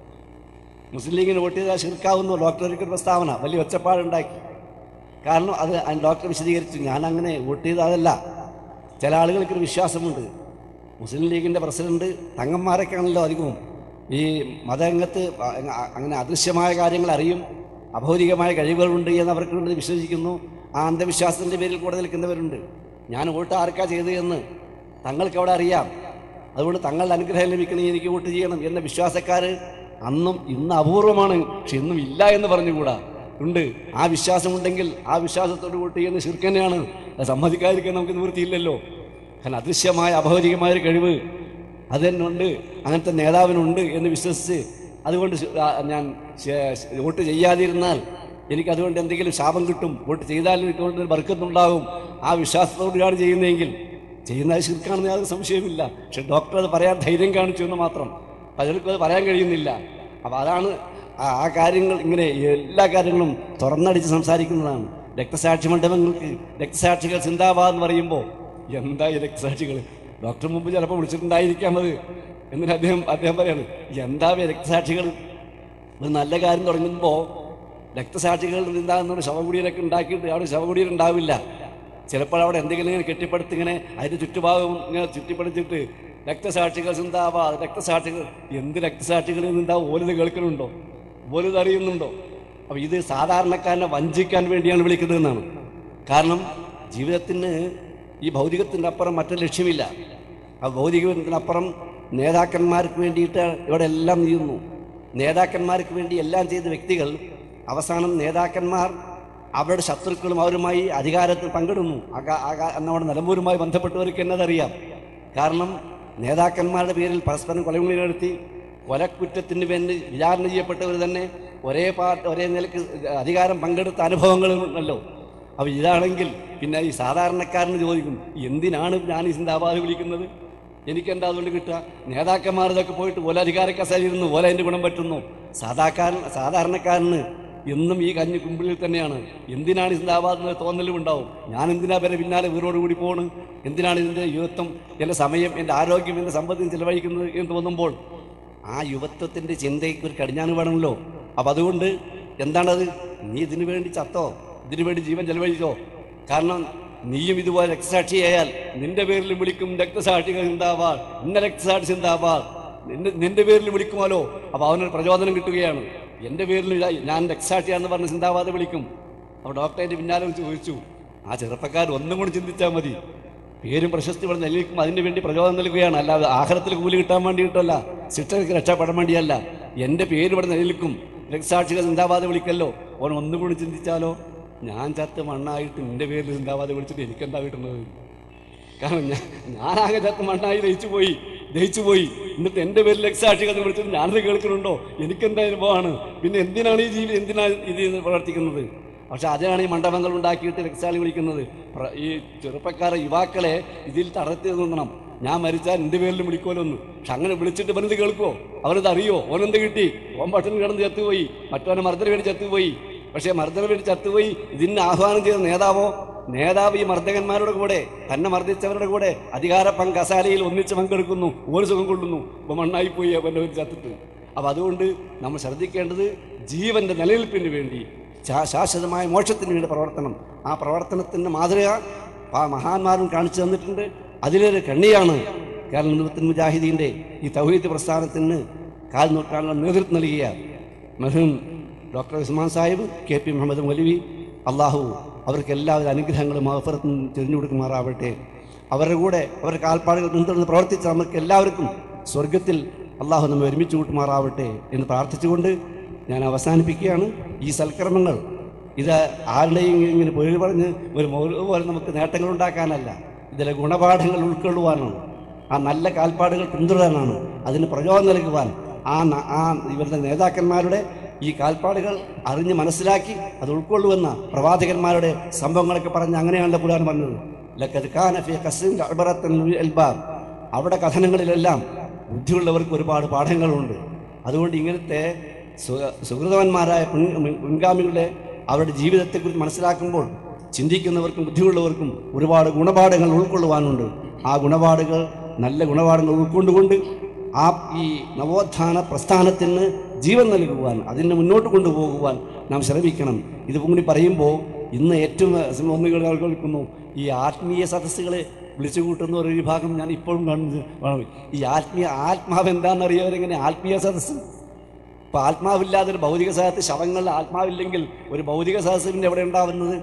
മുസ്ലിം ലീഗിന് വോട്ട് ചെയ്താൽ ശിർക്കാവുന്നു ഡോക്ടർ ഒരിക്കൽ പ്രസ്താവന വലിയ ഒച്ചപ്പാടുണ്ടാക്കി കാരണം അത് ആ ഡോക്ടർ വിശദീകരിച്ചു ഞാൻ അങ്ങനെ വോട്ട് ചെയ്തതല്ല ചില ആളുകൾക്കൊരു വിശ്വാസമുണ്ട് മുസ്ലിം ലീഗിൻ്റെ പ്രസിഡന്റ് തങ്ങന്മാരൊക്കെയാണല്ലോ അധികവും ഈ മതരംഗത്ത് അ- അങ്ങനെ അദൃശ്യമായ കാര്യങ്ങൾ അറിയും അഭൗതികമായ കഴിവുകളുണ്ട് എന്ന് അവർക്ക് വേണ്ടി വിശ്വസിക്കുന്നു ആ അന്ധവിശ്വാസത്തിൻ്റെ പേരിൽ കൂടെ നിൽക്കുന്നവരുണ്ട് ഞാൻ വോട്ട് ആർക്കാ ചെയ്തത് എന്ന് തങ്ങൾക്ക് അവിടെ അറിയാം അതുകൊണ്ട് തങ്ങളുടെ അനുഗ്രഹം ലഭിക്കണമെങ്കിൽ എനിക്ക് വോട്ട് ചെയ്യണം എന്ന വിശ്വാസക്കാർ അന്നും ഇന്ന് അപൂർവമാണ് പക്ഷെ ഇന്നും ഇല്ല എന്ന് പറഞ്ഞുകൂടാ ഉണ്ട് ആ വിശ്വാസമുണ്ടെങ്കിൽ ആ വിശ്വാസത്തോട് വോട്ട് ചെയ്യുന്ന ശിർക്കനെയാണ് അത് സമ്മതിക്കാതിരിക്കാൻ നമുക്ക് നിവൃത്തിയില്ലല്ലോ കാരണം അദൃശ്യമായ അഭൗതികമായ ഒരു കഴിവ് അത് തന്നെ ഉണ്ട് അങ്ങനത്തെ നേതാവിനുണ്ട് എന്ന് വിശ്വസിച്ച് അതുകൊണ്ട് ശ- ആ, ഞാൻ ശ- വോട്ട് ചെയ്യാതിരുന്നാൽ എനിക്ക് അതുകൊണ്ട് എന്തെങ്കിലും ശാപം കിട്ടും വോട്ട് ചെയ്താൽ എനിക്ക് കൊണ്ട് ബർക്കത്തുണ്ടാകും ആ വിശ്വാസത്തോടെയാണ് ചെയ്യുന്നതെങ്കിൽ ചെയ്യുന്നത് ശിർക്കാണെന്ന് യാതൊരു സംശയമില്ല പക്ഷെ ഡോക്ടർ അത് പറയാൻ ധൈര്യം കാണിച്ചു എന്ന് മാത്രം പലർക്കും അത് പറയാൻ കഴിയുന്നില്ല അപ്പോൾ അതാണ് ആ ആ കാര്യങ്ങൾ ഇങ്ങനെ എല്ലാ കാര്യങ്ങളും തുറന്നടിച്ച് സംസാരിക്കുന്നതാണ് രക്തസാക്ഷി മണ്ഡപങ്ങൾക്ക് രക്തസാക്ഷികൾ ചിന്താബാദ് എന്ന് പറയുമ്പോൾ എന്താ ഈ രക്തസാക്ഷികൾ ഡോക്ടർ മുമ്പ് ചിലപ്പോൾ വിളിച്ചിട്ടുണ്ടായിരിക്കാം അത് എന്നിട്ട് അദ്ദേഹം അദ്ദേഹം പറയാണ് എന്താ ഈ രക്തസാക്ഷികൾ ഒരു നല്ല കാര്യം തുടങ്ങുമ്പോൾ രക്തസാക്ഷികൾ എന്താണെന്നൊരു ശവകുടീരൊക്കെ ഉണ്ടാക്കിയിട്ട് അവിടെ ശവകുടീരം ഉണ്ടാവില്ല ചിലപ്പോൾ അവിടെ എന്തെങ്കിലും ഇങ്ങനെ കെട്ടിപ്പടുത്ത് ഇങ്ങനെ അതിൻ്റെ ചുറ്റുഭാഗം ഇങ്ങനെ ചുറ്റിപ്പടിച്ചിട്ട് രക്തസാക്ഷികൾ ചിന്താവാ രക്തസാക്ഷികൾ എന്ത് രക്തസാക്ഷികളിൽ നിന്നുണ്ടാവും ഓലിത് കേൾക്കുന്നുണ്ടോ ഓലിത് അറിയുന്നുണ്ടോ അപ്പോൾ ഇത് സാധാരണക്കാരനെ വഞ്ചിക്കാൻ വേണ്ടിയാണ് വിളിക്കുന്നതെന്നാണ് കാരണം ജീവിതത്തിന് ഈ ഭൗതികത്തിൻ്റെ അപ്പുറം മറ്റൊരു ലക്ഷ്യമില്ല ആ ഭൗതികത്തിനപ്പുറം നേതാക്കന്മാർക്ക് വേണ്ടിയിട്ട് ഇവിടെ എല്ലാം നീങ്ങുന്നു നേതാക്കന്മാർക്ക് വേണ്ടി എല്ലാം ചെയ്ത വ്യക്തികൾ അവസാനം നേതാക്കന്മാർ അവരുടെ ശത്രുക്കളും അവരുമായി അധികാരത്തിൽ പങ്കിടുന്നു അക- അക- നമ്മുടെ നിലമ്പൂരുമായി ബന്ധപ്പെട്ടവർക്ക് എന്നതറിയാം കാരണം നേതാക്കന്മാരുടെ പേരിൽ പരസ്പരം കൊലവിളി നടത്തി കൊലക്കുറ്റത്തിന് വേണ്ടി വിചാരണ ചെയ്യപ്പെട്ടവർ തന്നെ ഒരേ പാർട്ടി ഒരേ നിലക്ക് അധികാരം പങ്കെടുത്ത അനുഭവങ്ങളുണ്ടല്ലോ അപ്പോൾ ഇതാണെങ്കിൽ പിന്നെ ഈ സാധാരണക്കാരന് ചോദിക്കും എന്തിനാണ് ഞാൻ ഈ സിന്ദാബാദ് വിളിക്കുന്നത് എനിക്കെന്താ അതുകൊണ്ട് കിട്ടുക നേതാക്കന്മാർ ഇതൊക്കെ പോയിട്ട് ഓല അധികാര കസേരയിരുന്നു ഓല എൻ്റെ ഗുണം പറ്റുന്നു സാധാക്കാരൻ സാധാരണക്കാരന് എന്നും ഈ കഞ്ഞി കുമ്പിളിൽ തന്നെയാണ് എന്തിനാണ് ഈ സിന്ദാബാദ് എന്ന തോന്നലും ഉണ്ടാവും ഞാൻ എന്തിനാ പേരെ പിന്നാലെ വീറോട് കൂടി പോകണം എന്തിനാണ് ഇതിൻ്റെ യുവത്വം എൻ്റെ സമയം എൻ്റെ ആരോഗ്യം എൻ്റെ സമ്പത്തിന് ചിലവഴിക്കുന്നത് എന്ന് തോന്നുമ്പോൾ ആ യുവത്വത്തിൻ്റെ ചിന്തയ്ക്ക് ഒരു കടിഞ്ഞാണ് വേണമല്ലോ അപ്പം അതുകൊണ്ട് എന്താണത് നീ ഇതിനു വേണ്ടി ചത്തോ ഇതിനു വേണ്ടി ജീവൻ ചെലവഴിച്ചോ കാരണം നീയും ഇതുപോലെ രക്തസാക്ഷിയായാൽ നിന്റെ പേരിൽ വിളിക്കും രക്തസാക്ഷികൾ ചിന്താവാൾ ഇന്ന രക്തസാക്ഷി ചിന്താവാൾ നിന്റെ നിന്റെ പേരിൽ വിളിക്കുമല്ലോ അപ്പോൾ അവനൊരു പ്രചോദനം കിട്ടുകയാണ് എൻ്റെ പേരിൽ ഇതാ ഞാൻ രക്തസാക്ഷിയാണെന്ന് പറഞ്ഞ് ചിന്താവാദ വിളിക്കും അപ്പോൾ ഡോക്ടറിൻ്റെ പിന്നാലെ വെച്ച് ചോദിച്ചു ആ ചെറുപ്പക്കാർ ഒന്നും കൂടി ചിന്തിച്ചാൽ മതി പേരും പ്രശസ്തി ഇവിടെ നിലനിൽക്കും അതിന് വേണ്ടി പ്രചോദനം നൽകുകയാണ് അല്ലാതെ ആഹാരത്തിൽ കൂലി കിട്ടാൻ വേണ്ടിയിട്ടല്ല ശിക്ഷയ്ക്ക് രക്ഷപ്പെടാൻ വേണ്ടിയല്ല എൻ്റെ പേര് ഇവിടെ നിലനിൽക്കും രക്തസാക്ഷികൾ ചിന്താവാദ വിളിക്കല്ലോ ഓൻ ഒന്നും കൂടി ചിന്തിച്ചാലോ ഞാൻ ചത്ത് മണ്ണായിട്ട് നിന്റെ പേരിൽ ചിന്താവാദ വിളിച്ചിട്ട് എനിക്കെന്താ കിട്ടുന്നത് കാരണം ഞാൻ ഞാനാകെ ചത്ത് മണ്ണായി ദഹിച്ചു പോയി ദഹിച്ചു പോയി എന്നിട്ട് എൻ്റെ പേരിൽ രക്തസാക്ഷികൾ വിളിച്ചിട്ട് ഞാനത് കേൾക്കുന്നുണ്ടോ എനിക്കെന്താ അനുഭവമാണ് പിന്നെ എന്തിനാണ് ഈ ജീവി എന്തിനാണ് ഇത് പ്രവർത്തിക്കുന്നത് പക്ഷെ അതാണ് ഈ മണ്ഡപങ്ങൾ ഉണ്ടാക്കിയിട്ട് രക്സാളി വിളിക്കുന്നത് പ്ര- ഈ ചെറുപ്പക്കാരെ യുവാക്കളെ ഇതിൽ തടത്തി നിർത്തണം ഞാൻ മരിച്ചാൽ എൻ്റെ പേരിലും വിളിക്കുമല്ലോ പക്ഷെ അങ്ങനെ വിളിച്ചിട്ട് ഇവനെന്ത് കേൾക്കുമോ അവനത് അറിയോ ഓനെന്ത് കിട്ടി ഓൻ പട്ടിണി കിടന്ന് ചത്തുപോയി മറ്റവനെ മർദ്ദന വേണ്ടി ചത്തുപോയി പക്ഷേ മർദ്ദന വേണ്ടി ചത്തുപോയി ഇതിന് ആഹ്വാനം ചെയ്ത നേതാവോ നേതാവ് ഈ മർദ്ദകന്മാരുടെ കൂടെ തന്നെ മർദ്ദിച്ചവരുടെ കൂടെ അധികാര പങ്ക് കസാലയിൽ ഒന്നിച്ച് പങ്കെടുക്കുന്നു ഒരു സുഖം കൊള്ളുന്നു ഇപ്പൊ മണ്ണായി പോയി അവൻ്റെ ഒരു ചത്തിട്ട് അപ്പം അതുകൊണ്ട് നമ്മൾ ശ്രദ്ധിക്കേണ്ടത് ജീവന്റെ നിലനിൽപ്പിന് വേണ്ടി ശാ- ശാശ്വതമായ മോക്ഷത്തിന് വേണ്ടി പ്രവർത്തനം ആ പ്രവർത്തനത്തിൻ്റെ മാതൃക ആ മഹാന്മാരും കാണിച്ചു തന്നിട്ടുണ്ട് അതിലൊരു കണ്ണിയാണ് കേരള നിവൃത്തി മുജാഹിദീൻ്റെ ഈ തൗഹീദ് പ്രസ്ഥാനത്തിന് കാൽ നൂറ്റാണ്ടുള്ള നേതൃത്വം നൽകിയ മഹും doctor Usman Sahib K P Muhammad Maulavi അള്ളാഹു അവർക്ക് എല്ലാവിധ അനുഗ്രഹങ്ങളും മഹഫറത്തും തിരിഞ്ഞു കൊടുക്കുമാറാവട്ടെ അവരുടെ കൂടെ അവരുടെ കാൽപ്പാടുകൾ പിന്തുടർന്ന് പ്രവർത്തിച്ച നമുക്ക് എല്ലാവർക്കും സ്വർഗത്തിൽ അള്ളാഹു നമ്മെ ഒരുമിച്ച് കൂട്ടുമാറാവട്ടെ എന്ന് പ്രാർത്ഥിച്ചുകൊണ്ട് ഞാൻ അവസാനിപ്പിക്കുകയാണ് ഈ സൽക്കർമ്മങ്ങൾ ഇത് ആരുടെയും ഇങ്ങനെ പൊരുൾ പറഞ്ഞ് ഒരു മൗലവ് പോലെ നമുക്ക് നേട്ടങ്ങൾ ഉണ്ടാക്കാനല്ല ഇതിലെ ഗുണപാഠങ്ങൾ ഉൾക്കൊള്ളുവാനാണ് ആ നല്ല കാൽപ്പാടുകൾ പിന്തുടരാനാണ് അതിന് പ്രചോദനം നൽകുവാൻ ആ ന- ആ ഇവരുടെ നേതാക്കന്മാരുടെ ഈ കാൽപ്പാടുകൾ അറിഞ്ഞ് മനസ്സിലാക്കി അത് ഉൾക്കൊള്ളുവെന്ന പ്രവാചകന്മാരുടെ സംഭവങ്ങളൊക്കെ പറഞ്ഞ് അങ്ങനെയാണല്ലോ ഖുർആൻ പറഞ്ഞത് ലക്കത് കാന ഫീ ഖസ്റിൻ അഅ്ബറത്തൻ ലിൽ അൽബാബ് അവിടെ കഥനങ്ങളിലെല്ലാം ബുദ്ധിയുള്ളവർക്ക് ഒരുപാട് പാഠങ്ങളുണ്ട് അതുകൊണ്ട് ഇങ്ങനത്തെ സു- സുഹൃതവന്മാരായ മുൻ- മുൻ- മുൻഗാമികളുടെ അവരുടെ ജീവിതത്തെക്കുറിച്ച് മനസ്സിലാക്കുമ്പോൾ ചിന്തിക്കുന്നവർക്കും ബുദ്ധിയുള്ളവർക്കും ഒരുപാട് ഗുണപാഠങ്ങൾ ഉൾക്കൊള്ളുവാനുണ്ട് ആ ഗുണപാടുകൾ നല്ല ഗുണപാഠങ്ങൾ ഉൾക്കൊണ്ടുകൊണ്ട് ആ ഈ നവോത്ഥാന പ്രസ്ഥാനത്തിന് ജീവൻ നൽകുവാൻ അതിനെ മുന്നോട്ട് കൊണ്ടുപോകുവാൻ നാം ശ്രമിക്കണം ഇത് കൂടി പറയുമ്പോൾ ഇന്ന് ഏറ്റവും ഒന്നുകൾ കേൾക്കുന്നു ഈ ആത്മീയ സദസ്സുകളെ വിളിച്ചു കൂട്ടുന്ന ഒരു വിഭാഗം ഞാൻ ഇപ്പോഴും കാണുന്നത് ഈ ആത്മീയ ആത്മാവ് എന്താണെന്നറിയാവരെങ്ങനെ ആത്മീയ സദസ്സ് ഇപ്പം ആത്മാവില്ലാതെ ഒരു ഭൗതിക സദസ്സ് ശവങ്ങളിൽ ആത്മാവില്ലെങ്കിൽ ഒരു ഭൗതിക സദസ്സിൻ്റെ എവിടെ ഉണ്ടാവുന്നത്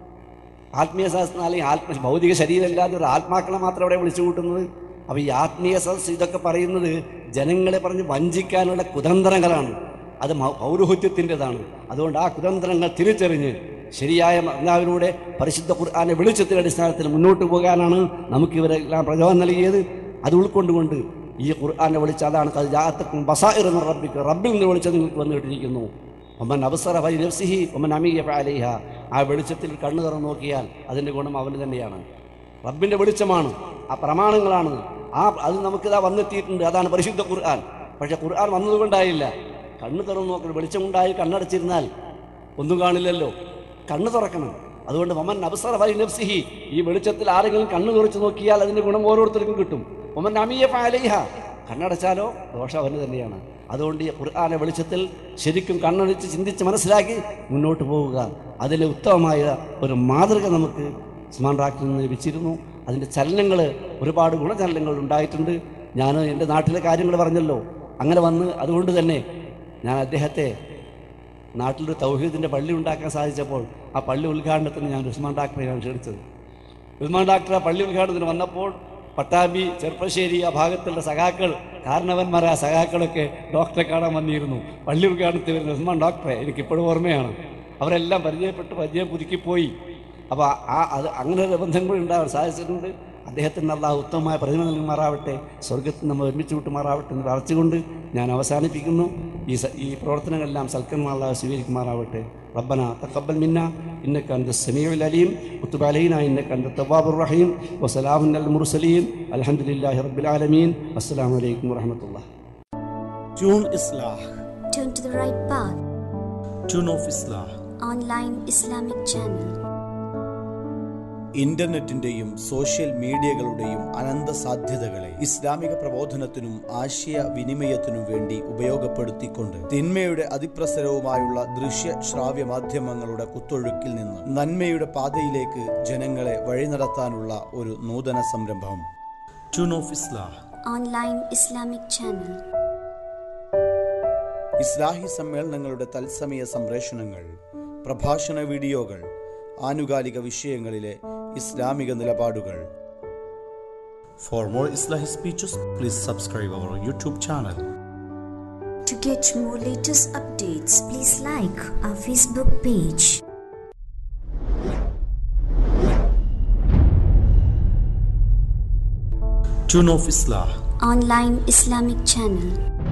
ആത്മീയ സദസ് അല്ലെങ്കിൽ ആത്മ ഭൗതിക ശരീരമില്ലാതെ ഒരു ആത്മാക്കളെ മാത്രം അവിടെ വിളിച്ചു കൂട്ടുന്നത് അപ്പോൾ ഈ ആത്മീയ സദസ് ഇതൊക്കെ പറയുന്നത് ജനങ്ങളെ പറഞ്ഞ് വഞ്ചിക്കാനുള്ള കുതന്ത്രങ്ങളാണ് അത് മൗ- പൗരോഹിത്യത്തിൻ്റെതാണ് അതുകൊണ്ട് ആ കുതന്ത്രങ്ങൾ തിരിച്ചറിഞ്ഞ് ശരിയായ മർന്നാവിലൂടെ പരിശുദ്ധ ഖുർആാനെ വെളിച്ചത്തിൻ്റെ അടിസ്ഥാനത്തിൽ മുന്നോട്ട് പോകാനാണ് നമുക്ക് ഇവരെല്ലാം പ്രചോദനം നൽകിയത് അത് ഉൾക്കൊണ്ടുകൊണ്ട് ഈ ഖുർആാനെ വിളിച്ച് അതാണ് ജാത്തക്കും ബസായിർ എന്ന റബ്ബിക്ക് റബ്ബിൽ നിന്ന് വിളിച്ചത് നിങ്ങൾക്ക് വന്നിട്ടിരിക്കുന്നു ഒമൻ അവസറ ഫൈ നഫ്സിഹി ഒമൻ അമീയ ഫഅലൈഹ ആ വെളിച്ചത്തിൽ കണ്ണു തുറന്ന് നോക്കിയാൽ അതിൻ്റെ ഗുണം അവന് തന്നെയാണ് റബ്ബിൻ്റെ വെളിച്ചമാണ് ആ പ്രമാണങ്ങളാണ് ആ അത് നമുക്കിതാ വന്നെത്തിയിട്ടുണ്ട് അതാണ് പരിശുദ്ധ ഖുർആൻ പക്ഷേ ഖുർആൻ വന്നതുകൊണ്ടായില്ല കണ്ണ് തുറന്ന് നോക്കണം വെളിച്ചമുണ്ടായി കണ്ണടച്ചിരുന്നാൽ ഒന്നും കാണില്ലല്ലോ കണ്ണ് തുറക്കണം അതുകൊണ്ട് ഒമൻ അവസറ ഫൈ നഫ്സിഹി ഈ വെളിച്ചത്തിൽ ആരെങ്കിലും കണ്ണ് തുറച്ച് നോക്കിയാൽ അതിൻ്റെ ഗുണം ഓരോരുത്തർക്കും കിട്ടും ഒമൻ അമീയ ഫഅലൈഹ കണ്ണടച്ചാലോ ദോഷം അവന് തന്നെയാണ് അതുകൊണ്ട് ഈ ഖുർആാനെ വെളിച്ചത്തിൽ ശരിക്കും കണ്ണടിച്ച് ചിന്തിച്ച് മനസ്സിലാക്കി മുന്നോട്ട് പോവുക അതിലെ ഉത്തമമായ ഒരു മാതൃക നമുക്ക് സ്മാർട്ട് റാക്കിൽ നിന്ന് ലഭിച്ചിരുന്നു അതിൻ്റെ ചലനങ്ങൾ ഒരുപാട് ഗുണചലനങ്ങൾ ഉണ്ടായിട്ടുണ്ട് ഞാൻ എൻ്റെ നാട്ടിലെ കാര്യങ്ങൾ പറഞ്ഞല്ലോ അങ്ങനെ വന്ന് അതുകൊണ്ട് തന്നെ ഞാൻ അദ്ദേഹത്തെ നാട്ടിലൊരു തൗഹീദിൻ്റെ പള്ളി ഉണ്ടാക്കാൻ സാധിച്ചപ്പോൾ ആ പള്ളി ഉദ്ഘാടനത്തിന് ഞാൻ ഉസ്മാൻ ഡാക്ടറെയാണ് ക്ഷണിച്ചത് ഉസ്മാൻ ഡാക്ടർ ആ പള്ളി ഉദ്ഘാടനത്തിന് വന്നപ്പോൾ പട്ടാമ്പി ചെർപ്പശ്ശേരി ആ ഭാഗത്തുള്ള സഖാക്കൾ കാരണവന്മാർ ആ സഖാക്കളൊക്കെ ഡോക്ടറെ കാണാൻ വന്നിരുന്നു പള്ളി ഉദ്ഘാടനത്തിൽ വരുന്ന ഉസ്മാൻ ഡോക്ടറെ എനിക്കിപ്പോഴും ഓർമ്മയാണ് അവരെല്ലാം പരിചയപ്പെട്ട് പരിചയം പുതുക്കിപ്പോയി അപ്പോൾ ആ അത് അങ്ങനെ ഒരു ബന്ധങ്ങൾ ഉണ്ടാകാൻ സാധിച്ചിട്ടുണ്ട് അദ്ദേഹത്തിന് അള്ളാഹ് ഉത്തമമായ പ്രതിമ നൽകുമാറാവട്ടെ സ്വർഗത്തിൽ നമ്മൾ ഒരുമിച്ച് വിട്ടുമാറാവട്ടെ എന്ന് പ്രാർത്ഥിച്ചുകൊണ്ട് ഞാൻ അവസാനിപ്പിക്കുന്നു ഈ സ- ഈ പ്രവർത്തനങ്ങളെല്ലാം സൽക്കന്മാർ അള്ളാഹ് സ്വീകരിക്കുമാറാവട്ടെ റബ്ബന തഖബ്ബൽ മിന്ന ഇന്നക അന്ത സമീഉൽ അലീം വതുബ് അലൈനാ ഇന്നക അന്ത തവ്വാബുർ റഹീം വസലാമുൻ അൽ മുർസലീൻ അൽഹംദുലില്ലാഹി റബ്ബിൽ ആലമീൻ അസ്സലാമു അലൈക്കും വറഹ്മത്തുള്ളാഹി tune Islah Turn to the right path. Tune of Islah Online Islamic channel. ഇന്റർനെറ്റിന്റെയും സോഷ്യൽ മീഡിയകളുടെയും അനന്ത സാധ്യതകളെ ഇസ്ലാമിക പ്രബോധനത്തിനും ആശയ വിനിമയത്തിനും വേണ്ടി ഉപയോഗപ്പെടുത്തിക്കൊണ്ട് തിന്മയുടെ അതിപ്രസരവുമായുള്ള ദൃശ്യ ശ്രാവ്യ മാധ്യമങ്ങളുടെ കുത്തൊഴുക്കിൽ നിന്ന് നന്മയുടെ പാതയിലേക്ക് ജനങ്ങളെ വഴി നടത്താനുള്ള ഒരു നൂതന സംരംഭം tune of Islah Online Islamic channel. ഇസ്ലാഹി സമ്മേളനങ്ങളുടെ തത്സമയ സംപ്രേഷണങ്ങൾ പ്രഭാഷണ വീഡിയോകൾ ആനുകാലിക വിഷയങ്ങളിലെ ഇസ്ലാമിക നിലപാടുകൾ for more Islahi speeches please subscribe our YouTube channel To get more latest updates, please like our Facebook page. Tune of Islah Online Islamic channel.